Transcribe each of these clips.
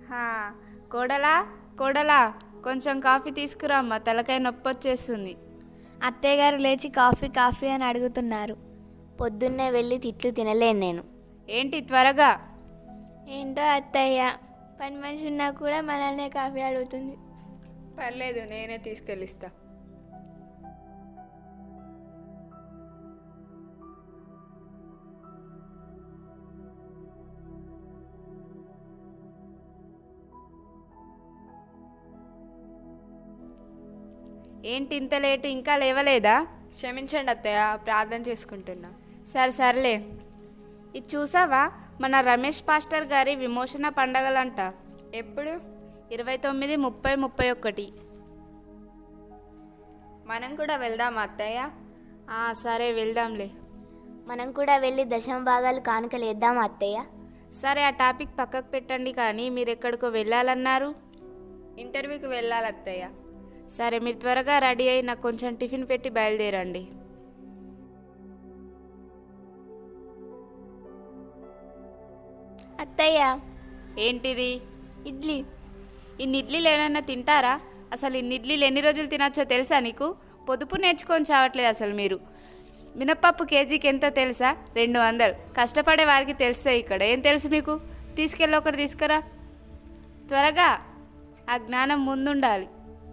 హా, కోడలా కోడలా కొంచెం కాఫీ తీసుకురామ్మా తలకాయ నొప్పి వచ్చేస్తుంది అత్తయ్య గారు లేచి కాఫీ కాఫీ అని అడుగుతున్నారు పొద్దున్నే వెళ్ళి తిట్లు తినలేను నేను ఏంటి త్వరగా ఏంటో అత్తయ్య పని మనిషి ఉన్నా కూడా మనల్నే కాఫీ అడుగుతుంది పర్లేదు నేనే తీసుకెళ్ళిస్తా ఏంటి ఇంత లేటు ఇంకా లేవలేదా క్షమించండి అత్తయ్య ప్రార్థన చేసుకుంటున్నా సరే సర్లే ఇది చూసావా మన రమేష్ పాస్టర్ గారి విమోచన పండగలంట ఎప్పుడు ఇరవై తొమ్మిది ముప్పై ముప్పై ఒకటి మనం కూడా వెళ్దామా అత్తయ్య ఆ, సరే వెళ్దాంలే మనం కూడా వెళ్ళి దశమ భాగాలు కానుకలు వేద్దామా అత్తయ్య సరే ఆ టాపిక్ పక్కకు పెట్టండి కానీ మీరు ఎక్కడికో వెళ్ళాలన్నారు ఇంటర్వ్యూకి వెళ్ళాలి అత్తయ్య సరే మీరు త్వరగా రెడీ అయ్యి నాకు కొంచెం టిఫిన్ పెట్టి బయలుదేరండి అత్తయ్య ఏంటిది ఇడ్లీ ఇన్ని ఇడ్లీలు ఏమైనా తింటారా అసలు ఇన్ని ఇడ్లీలు ఎన్ని రోజులు తినచ్చో తెలుసా నీకు పొదుపు నేర్చుకొని చావట్లేదు అసలు మీరు మినప్పప్పు కేజీకి ఎంతో తెలుసా రెండు వందలు కష్టపడే వారికి తెలుస్తాయి ఇక్కడ ఏం తెలుసు మీకు తీసుకెళ్ళి ఒకటి తీసుకురా త్వరగా ఆ జ్ఞానం ముందుండాలి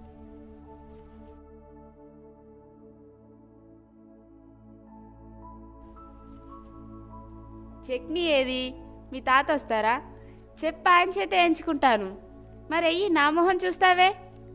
చట్నీ ఏది మీ తాత వస్తారా చెప్పి ఆయన చేత ఎంచుకుంటాను మరి అయ్యి నా మొహం చూస్తావే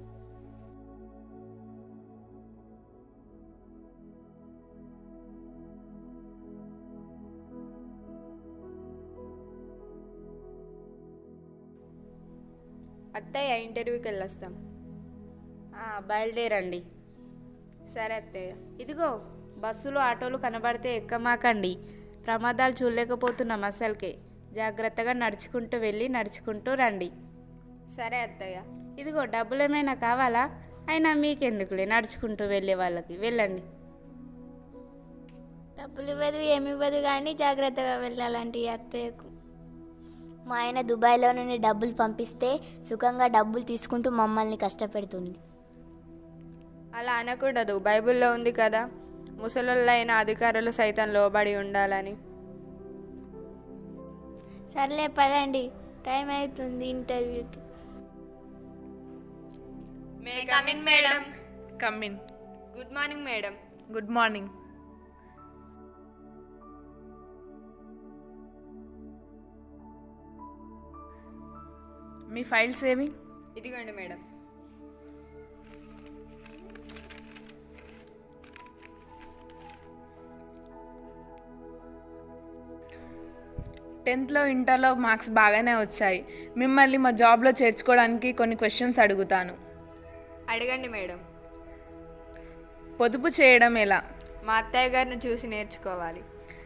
అత్తయ్య ఇంటర్వ్యూకి వెళ్ళొస్తాం ఆ, బయలుదేరండి సరే అత్తయ్య ఇదిగో బస్సులు ఆటోలు కనబడితే ఎక్కమాకండి ప్రమాదాలు చూడలేకపోతున్నాం అసలుకే జాగ్రత్తగా నడుచుకుంటూ వెళ్ళి నడుచుకుంటూ రండి సరే అత్తయ్య ఇదిగో డబ్బులు ఏమైనా కావాలా అయినా మీకెందుకులే నడుచుకుంటూ వెళ్ళే వాళ్ళకి వెళ్ళండి డబ్బులు ఇవ్వదు ఏమి ఇవ్వదు కానీ జాగ్రత్తగా వెళ్ళాలంటే ఈ అత్తయ్యకు మా ఆయన దుబాయ్లో నుండి డబ్బులు పంపిస్తే సుఖంగా డబ్బులు తీసుకుంటూ మమ్మల్ని కష్టపెడుతుంది అలా అనకూడదు బైబిల్లో ఉంది కదా ముసలుళ్ళైన అధికారులు సైతం లోబడి ఉండాలని సర్లే పదండి టైం అవుతుంది ఇంటర్వ్యూకి may coming madam come in good morning madam good morning మీ ఫైల్స్ ఏవి ఇదిగోండి మేడం టెన్త్లో ఇంటర్లో మార్క్స్ బాగానే వచ్చాయి మిమ్మల్ని మా జాబ్లో చేర్చుకోవడానికి కొన్ని క్వశ్చన్స్ అడుగుతాను అడగండి మేడం పొదుపు చేయడం ఎలా మా అత్తయ్య గారిని చూసి నేర్చుకోవాలి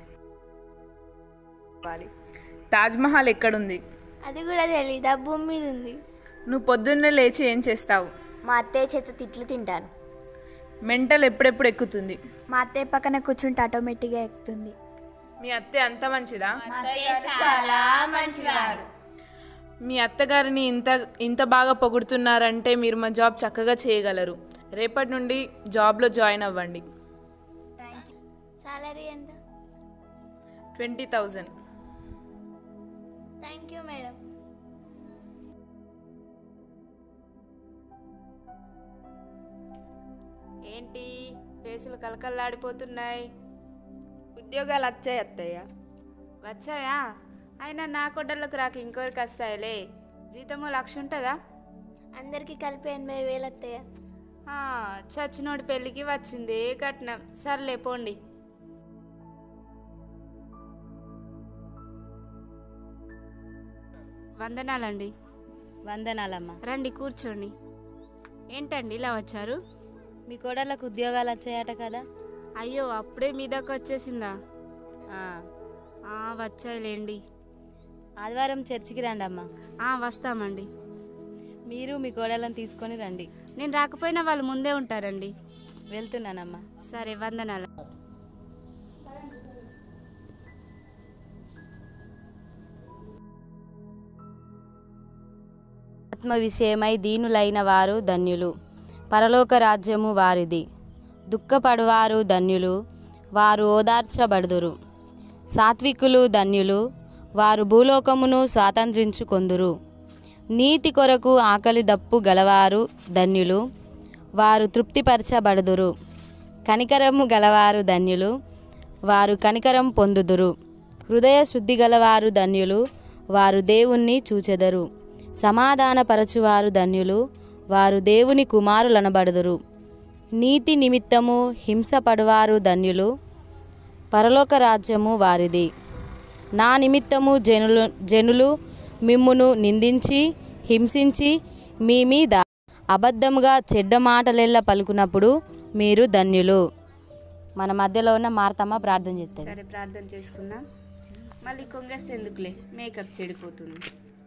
వాలి. తాజ్మహల్ ఎక్కడుంది అది కూడా తెలియదు ఆ భూమి మీద ఉంది నువ్వు పొద్దున్నే లేచి ఏం చేస్తావు మా అత్తయ్య చేత తిట్లు తింటాను మెంటల్ ఎప్పుడెప్పుడు ఎక్కుతుంది మా అత్తయ్య పక్కన కూర్చుంటే ఆటోమేటిక్గా ఎక్కుతుంది మీ అత్తే అంత మంచిదా మీ అత్తగారిని ఇంత ఇంత బాగా పొగుడుతున్నారంటే మీరు మా జాబ్ చక్కగా చేయగలరు రేపటి నుండి జాబ్లో జాయిన్ అవ్వండి సాలరీ ఎంత twenty thousand thank you madam ఏంటి ఫేసులు కలకల్లాడిపోతున్నాయి ఉద్యోగాలు వచ్చాయి అత్తయ్య వచ్చాయా అయినా నా కొడ్డలకు రాక ఇంకోరికి వస్తాయిలే జీతము లక్ష ఉంటుందా అందరికీ కలిపి ఎనభై వేలు అత్తయ్య ఆ, చచ్చినోడి పెళ్ళికి వచ్చింది కట్నం సర్లే పోండి వందనాలండి వందనాలమ్మ రండి కూర్చోండి ఏంటండి ఇలా వచ్చారు మీ కోడళ్ళకు ఉద్యోగాలు వచ్చాయట కదా అయ్యో అప్పుడే మీ దాకా వచ్చేసిందా ఆ, ఆ, వచ్చాయిలేండి ఆదివారం చర్చికి రండి అమ్మ ఆ, వస్తామండి మీరు మీ కోడళ్ళని తీసుకొని రండి నేను రాకపోయినా వాళ్ళు ముందే ఉంటారండి వెళ్తున్నానమ్మా సరే వందనాలు ఆత్మ విషయమై దీనులైన వారు ధన్యులు పరలోక రాజ్యము వారిది దుఃఖపడువారు ధన్యులు వారు ఓదార్చబడుదురు సాత్వికులు ధన్యులు వారు భూలోకమును స్వాతంత్రించుకొందురు నీతి కొరకు ఆకలి దప్పు గలవారు ధన్యులు వారు తృప్తిపరచబడుదురు కనికరము గలవారు ధన్యులు వారు కనికరం పొందుదురు హృదయ శుద్ధి గలవారు ధన్యులు వారు దేవుణ్ణి చూచెదరు సమాధానపరచువారు ధన్యులు వారు దేవుని కుమారులనబడుదురు నీతి నిమిత్తము హింసపడువారు ధన్యులు పరలోక రాజ్యము వారిది నా నిమిత్తము జనులు జనులు మిమ్మును నిందించి హింసించి మీ మీద అబద్ధముగా చెడ్డ మాటలెల్ల పలుకున్నప్పుడు మీరు ధన్యులు మన మధ్యలో ఉన్న మార్తమ్మ ప్రార్థన చేస్తుంది సరే ప్రార్థన చేసుకుందాం మళ్ళీ కొంగస్ ఎందుకులే మేకప్ చెడిపోతుంది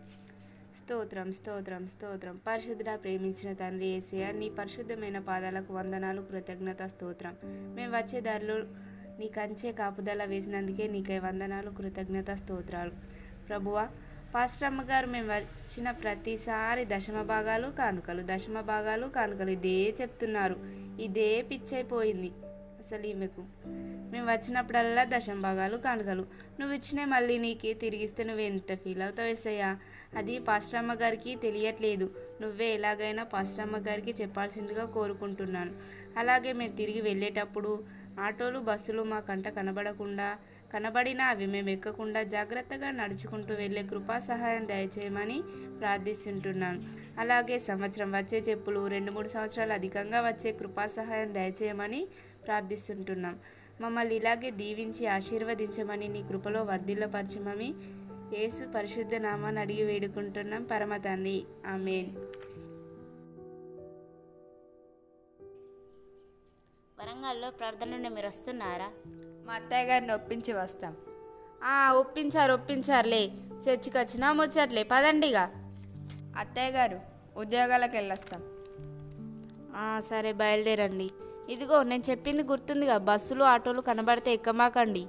స్తోత్రం స్తోత్రం స్తోత్రం పరిశుద్ధుడా ప్రేమించిన తండ్రి ఏసయ్య నీ పరిశుద్ధమైన పాదాలకు వందనాలు కృతజ్ఞత స్తోత్రం మేము వచ్చే దారిలో నీ కంచే కాపుదల వేసినందుకే నీకై వందనాలు కృతజ్ఞత స్తోత్రాలు ప్రభువా పాస్టమ్మ గారు మేము వచ్చిన ప్రతిసారి దశమ భాగాలు కానుకలు దశమ భాగాలు కానుకలు ఇదే చెప్తున్నారు ఇదే పిచ్చైపోయింది అసలు ఈమెకు మేము వచ్చినప్పుడల్లా దశమ భాగాలు కానుకలు నువ్వు ఇచ్చిన మళ్ళీ నీకే తిరిగిస్తే నువ్వు ఎంత ఫీల్ అవుతావు ఎస్సయ్యా అది పాస్టమ్మ గారికి తెలియట్లేదు నువ్వే ఎలాగైనా పాస్టమ్మ గారికి చెప్పాల్సిందిగా కోరుకుంటున్నాను అలాగే మేము తిరిగి వెళ్ళేటప్పుడు ఆటోలు బస్సులు మా కంట కనబడకుండా కనబడినా అవి మేము ఎక్కకుండా జాగ్రత్తగా నడుచుకుంటూ వెళ్ళే కృపా సహాయం దయచేయమని ప్రార్థిస్తుంటున్నాను అలాగే సంవత్సరం వచ్చే చెప్పులు రెండు మూడు సంవత్సరాలు అధికంగా వచ్చే కృపా సహాయం దయచేయమని ప్రార్థిస్తుంటున్నాం మమ్మల్ని ఇలాగే దీవించి ఆశీర్వదించమని నీ కృపలో వర్ధిల్లపరచమని యేసు పరిశుద్ధ నామాన్ని అడిగి వేడుకుంటున్నాం పరమ తండ్రి ఆమెన్ వరంగల్లో ప్రార్థన నుండి మీరు వస్తున్నారా మా అత్తయ్య గారిని ఒప్పించి వస్తాం ఆ, ఒప్పించారు ఒప్పించారులే చర్చికి వచ్చినా ముచ్చట్లే పదండిగా అత్తయ్య గారు ఉద్యోగాలకు వెళ్ళొస్తాం ఆ, సరే బయలుదేరండి ఇదిగో నేను చెప్పింది గుర్తుందిగా బస్సులు ఆటోలు కనబడితే ఎక్కమాకండి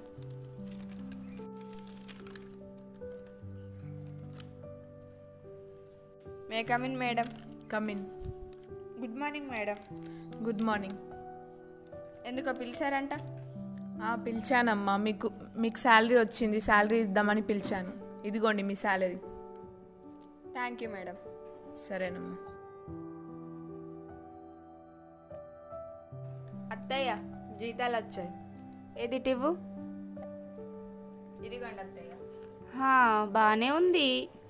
may come in madam come in good morning madam good morning ఎందుకో పిలిచారంట పిలిచానమ్మా మీకు మీకు శాలరీ వచ్చింది శాలరీ ఇద్దామని పిలిచాను ఇదిగోండి మీ శాలరీ థ్యాంక్ యూ మేడం సరేనమ్మా అత్తయ్య జీతాలు వచ్చాయి ఏది టివ్వు ఇదిగోండి అత్తయ్య హా, బాగానే ఉంది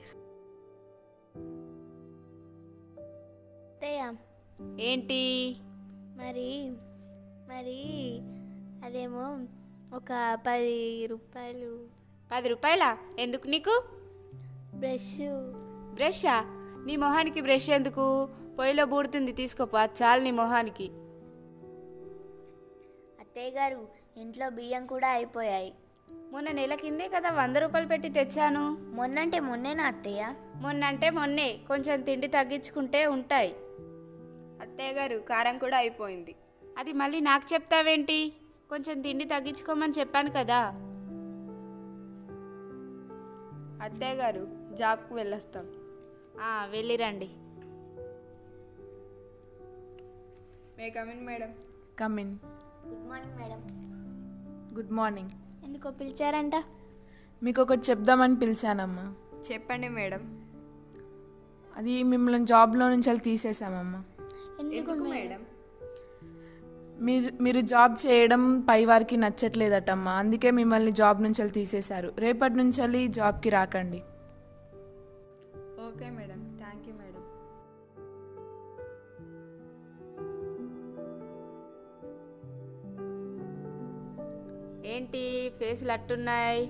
అత్తయ్య ఏంటి మరి మరి అదేమో ఒక పది రూపాయలు పది రూపాయలా ఎందుకు నీకు బ్రష్ బ్రషా నీ మొహానికి బ్రష్ ఎందుకు పొయ్యిలో బూడుతుంది తీసుకోపో అది చాలు నీ మొహానికి అత్తయ్య గారు ఇంట్లో బియ్యం కూడా అయిపోయాయి మొన్న నెల కిందే కదా వంద రూపాయలు పెట్టి తెచ్చాను మొన్నంటే మొన్నేనా అత్తయ్య మొన్నంటే మొన్నే కొంచెం తిండి తగ్గించుకుంటే ఉంటాయి అత్తయ్య గారు కారం కూడా అయిపోయింది అది మళ్ళీ నాకు చెప్తావేంటి కొంచెం తిండి తగ్గించుకోమని చెప్పాను కదా అత్తయ్య గారు జాబ్కు వెళ్ళొస్తాం ఆ, వెళ్ళిరండి may come in madam come in good morning madam good morning ఎందుకో పిలిచారంట మీకు ఒకటి చెప్దామని పిలిచానమ్మా చెప్పండి మేడం అది మిమ్మల్ని జాబ్లో నుంచి వెళ్ళి తీసేసామమ్మా ఎందుకు మేడం మీరు మీరు జాబ్ చేయడం పై వారికి నచ్చట్లేదటమ్మా అందుకే మిమ్మల్ని జాబ్ నుంచి వెళ్ళి తీసేశారు రేపటి నుంచి వెళ్ళి జాబ్కి రాకండి okay madam thank you madam ఏంటి ఫేసులు అట్టున్నాయి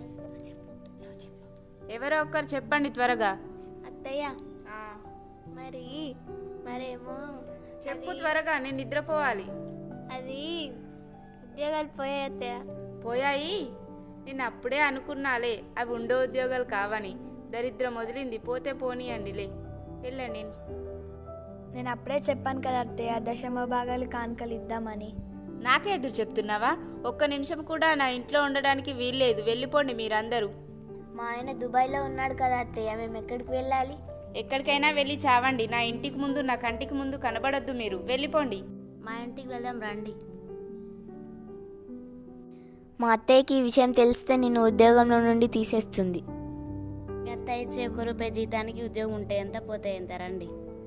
ఎవరో ఒక్కరు చెప్పండి త్వరగా అత్తయ్య ఆ, మరి మరేమో చెప్పు త్వరగా నేను నిద్రపోవాలి అది ఉద్యోగాలు పోయాయి అత్తయ్య పోయాయి నేను అప్పుడే అనుకున్నాలే అవి ఉండే ఉద్యోగాలు కావని దరిద్రం వదిలింది పోతే పోనీయండిలే వెళ్ళండి నేను అప్పుడే చెప్పాను కదా అత్తయ్య దశమ భాగాలు కానుకలు ఇద్దామని నాకే ఎదురు చెప్తున్నావా ఒక్క నిమిషం కూడా నా ఇంట్లో ఉండడానికి వీల్లేదు వెళ్ళిపోండి మీరందరూ మా ఆయన దుబాయ్లో ఉన్నాడు కదా అత్తయ్య మేము ఎక్కడికి వెళ్ళాలి ఎక్కడికైనా వెళ్ళి చావండి నా ఇంటికి ముందు నా కంటికి ముందు కనబడొద్దు మీరు వెళ్ళిపోండి మా ఇంటికి వెళ్దాం రండి మా అత్తయ్యకి ఈ విషయం తెలిస్తే నిన్ను ఉద్యోగంలో నుండి తీసేస్తుంది మీ అత్త ఇచ్చే ఒక రూపాయి జీతానికి ఉద్యోగం ఉంటే ఎంత పోతే ఎంత రండి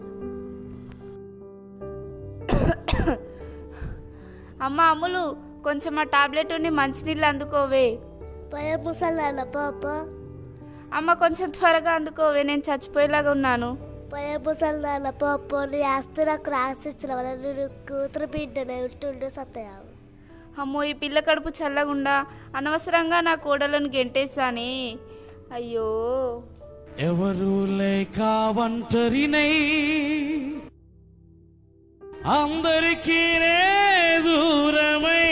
అమ్మ అమ్ములు కొంచెం ఆ టాబ్లెట్ ఉండి మంచినీళ్ళు అందుకోవే భయం ముసలాన్న పాప అమ్మ కొంచెం త్వరగా అందుకోవే నేను చచ్చిపోయేలాగా ఉన్నాను భయం ముసలాన్న పాప నీ ఆస్తి నాకు రాసిచ్చిన వల్ల నేను కూతురు బిడ్డనే ఉంటుండే సత్యావు అమ్మో ఈ పిల్ల కడుపు చల్లగుండా అనవసరంగా నా కోడలను గెంటేశానే అయ్యో ఎవరు లేక ఒంటరినై అందరికీ నే దూరమై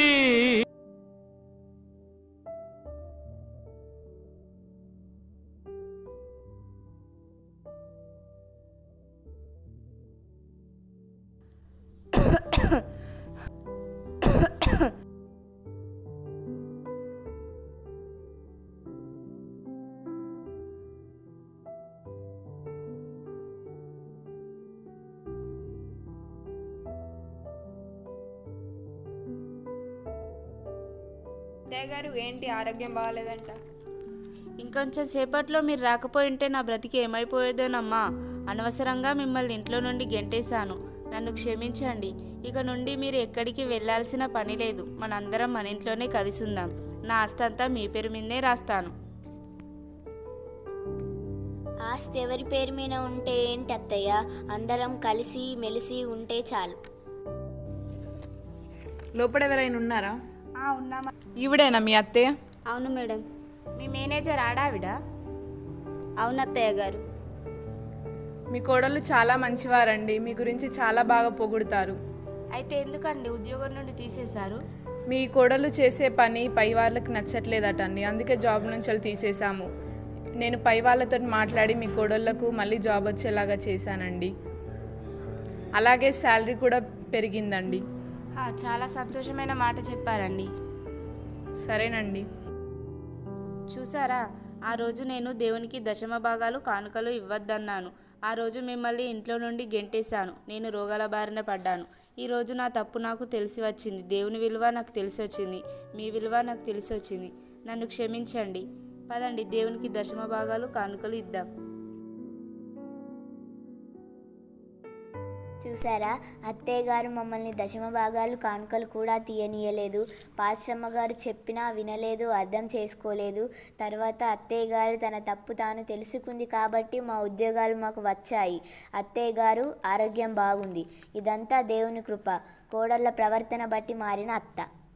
అత్తయ్య గారు ఏంటి ఆరోగ్యం బాగాలేదంట ఇంకొంచెం సేపట్లో మీరు రాకపోయింటే నా బ్రతికి ఏమైపోయేదోనమ్మా అనవసరంగా మిమ్మల్ని ఇంట్లో నుండి గెంటేశాను నన్ను క్షమించండి ఇక నుండి మీరు ఎక్కడికి వెళ్ళాల్సిన పని లేదు మనందరం మన ఇంట్లోనే కలిసి ఉందాం నా ఆస్తంతా మీ పేరు మీదనే రాస్తాను ఆస్తి ఎవరి పేరు మీద ఉంటే ఏంటి అత్తయ్య అందరం కలిసి మెలిసి ఉంటే చాలు లోపల ఎవరైనా ఉన్నారా ఆ, ఉన్నామా ఈవిడేనా మీ అత్తయ్య అవును మేడం మీ మేనేజర్ ఆడావిడ అవును అత్తయ్య గారు మీ కోడలు చాలా మంచివారండి మీ గురించి చాలా బాగా పొగుడుతారు అయితే ఎందుకండి ఉద్యోగం నుండి తీసేశారు మీ కోడలు చేసే పని పై వాళ్ళకి నచ్చట్లేదట అండి అందుకే జాబ్ నుంచి వాళ్ళు తీసేసాము నేను పై వాళ్ళతో మాట్లాడి మీ కోడళ్ళకు మళ్ళీ జాబ్ వచ్చేలాగా చేశానండి అలాగే శాలరీ కూడా పెరిగిందండి ఆ, చాలా సంతోషమైన మాట చెప్పారండి సరేనండి చూసారా ఆ రోజు నేను దేవునికి దశమ భాగాలు కానుకలు ఇవ్వద్దన్నాను ఆ రోజు మిమ్మల్ని ఇంట్లో నుండి గెంటేశాను నేను రోగాల బారిన పడ్డాను ఈ రోజు నా తప్పు నాకు తెలిసి వచ్చింది దేవుని విలువ నాకు తెలిసి వచ్చింది మీ విలువ నాకు తెలిసి వచ్చింది నన్ను క్షమించండి పదండి దేవునికి దశమ భాగాలు కానుకలు ఇద్దాం చూసారా అత్తయ్య గారు మమ్మల్ని దశమ భాగాలు కానుకలు కూడా తీయనీయలేదు పాశ్రమ్మ గారు చెప్పినా వినలేదు అర్థం చేసుకోలేదు తర్వాత అత్తయ్య గారు తన తప్పు తాను తెలుసుకుంది కాబట్టి మా ఉద్యోగాలు మాకు వచ్చాయి అత్తయ్య గారు ఆరోగ్యం బాగుంది ఇదంతా దేవుని కృప కోడళ్ళ ప్రవర్తన బట్టి మారిన అత్త